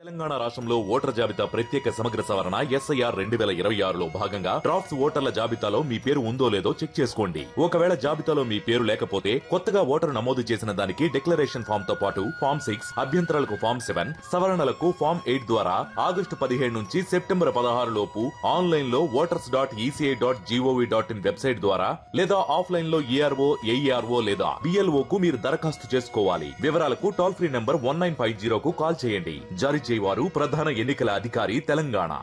తెలంగాణ రాష్ట్రంలో ఓటర్ జాబితా ప్రత్యేక సమగ్ర సవరణ ఎస్ఐఆర్ రెండు వేల ఇరవై ఆరులో భాగంగా డ్రాఫ్ట్స్ ఓటర్ల జాబితాలో మీ పేరు ఉందో లేదో చెక్ చేసుకోండి ఒకవేళ జాబితాలో మీ పేరు లేకపోతే కొత్తగా ఓటరు నమోదు చేసిన దానికి డిక్లరేషన్ ఫామ్ తో పాటు ఫామ్ సిక్స్ అభ్యంతరాలకు ఫామ్ సెవెన్ సవరణలకు ఫామ్ ఎయిట్ ద్వారా ఆగస్టు పదిహేడు నుంచి సెప్టెంబర్ పదహారు లోపు ఆన్లైన్ లో voters dot E C I dot G O V dot in website ద్వారా లేదా ఆఫ్లైన్ లో ఈఆర్ఓ ఏఈఆర్ఓ లేదా బిఎల్ఓ కు మీరు దరఖాస్తు చేసుకోవాలి వివరాలకు toll free number one nine five జీరోకు కాల్ చేయండి జారీ చేయవారు ప్రధాన ఎన్నికల అధికారి తెలంగాణ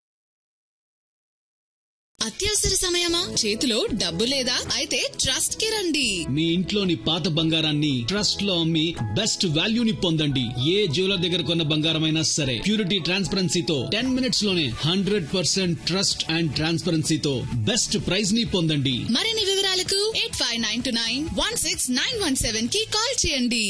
అత్యవసర సమయమా చేతిలో డబ్బు లేదా అయితే ట్రస్ట్ కి రండి మీ ఇంట్లోని పాత బంగారాన్ని ట్రస్ట్ లో అమ్మి బెస్ట్ వాల్యూని పొందండి ఏ జ్యువెలర్ దగ్గర కొన్న బంగారమైనా సరే ప్యూరిటీ ట్రాన్స్పరెన్సీతో టెన్ మినిట్స్ లోనే హండ్రెడ్ పర్సెంట్ ట్రస్ట్ అండ్ ట్రాన్స్పరెన్సీతో బెస్ట్ ప్రైజ్ ని పొందండి మరిన్ని వివరాలకు eight five nine two nine one six nine one seven కి కాల్ చేయండి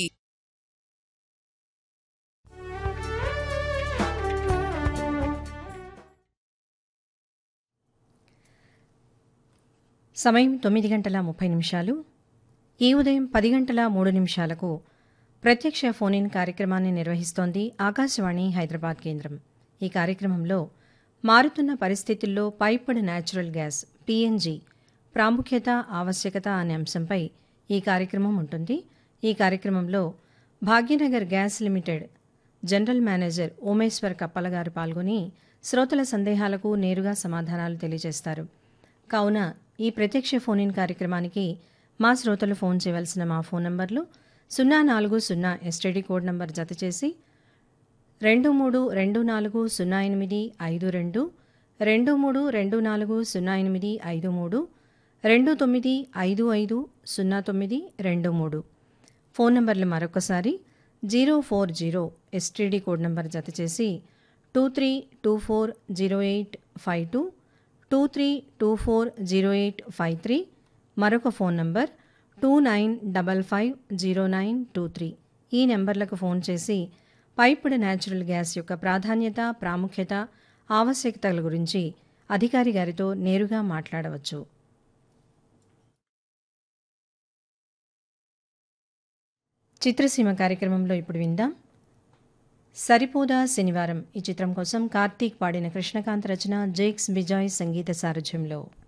సమయం తొమ్మిది గంటల ముప్పై నిమిషాలు ఈ ఉదయం పది గంటల మూడు నిమిషాలకు ప్రత్యక్ష ఫోన్ ఇన్ కార్యక్రమాన్ని నిర్వహిస్తోంది ఆకాశవాణి హైదరాబాద్ కేంద్రం ఈ కార్యక్రమంలో మారుతున్న పరిస్థితుల్లో పైప్డ్ న్యాచురల్ గ్యాస్ పీఎన్జీ ప్రాముఖ్యత ఆవశ్యకత అనే అంశంపై ఈ కార్యక్రమం ఉంటుంది ఈ కార్యక్రమంలో Bhagyanagar gas limited general manager Omeshwar Kappala garu పాల్గొని శ్రోతల సందేహాలకు నేరుగా సమాధానాలు తెలియజేస్తారు కావున ఈ ప్రత్యక్ష ఫోన్ ఇన్ కార్యక్రమానికి మా శ్రోతలు ఫోన్ చేయవలసిన మా ఫోన్ నంబర్లు సున్నా నాలుగు సున్నా ఎస్టీడీ కోడ్ నంబర్ జత చేసి రెండు మూడు రెండు నాలుగు సున్నా ఎనిమిది ఐదు రెండు రెండు మూడు రెండు నాలుగు సున్నా ఎనిమిది ఐదు మూడు రెండు తొమ్మిది ఐదు ఐదు సున్నా తొమ్మిది రెండు మూడు ఫోన్ నంబర్లు మరొకసారి zero four zero S T D code number జత చేసి two three two four zero eight five two two three two four zero eight five three మరొక phone number two nine double five zero nine two three ఈ నెంబర్లకు phone చేసి piped natural gas యొక్క ప్రాధాన్యత ప్రాముఖ్యత ఆవశ్యకతల గురించి అధికారి గారితో నేరుగా మాట్లాడవచ్చు చిత్రసీమ కార్యక్రమంలో ఇప్పుడు విందాం సరిపోదా శనివారం ఈ చిత్రం కోసం కార్తీక్ పాడిన కృష్ణకాంత్ రచన జేక్స్ బిజాయ్ సంగీత సారథ్యంలో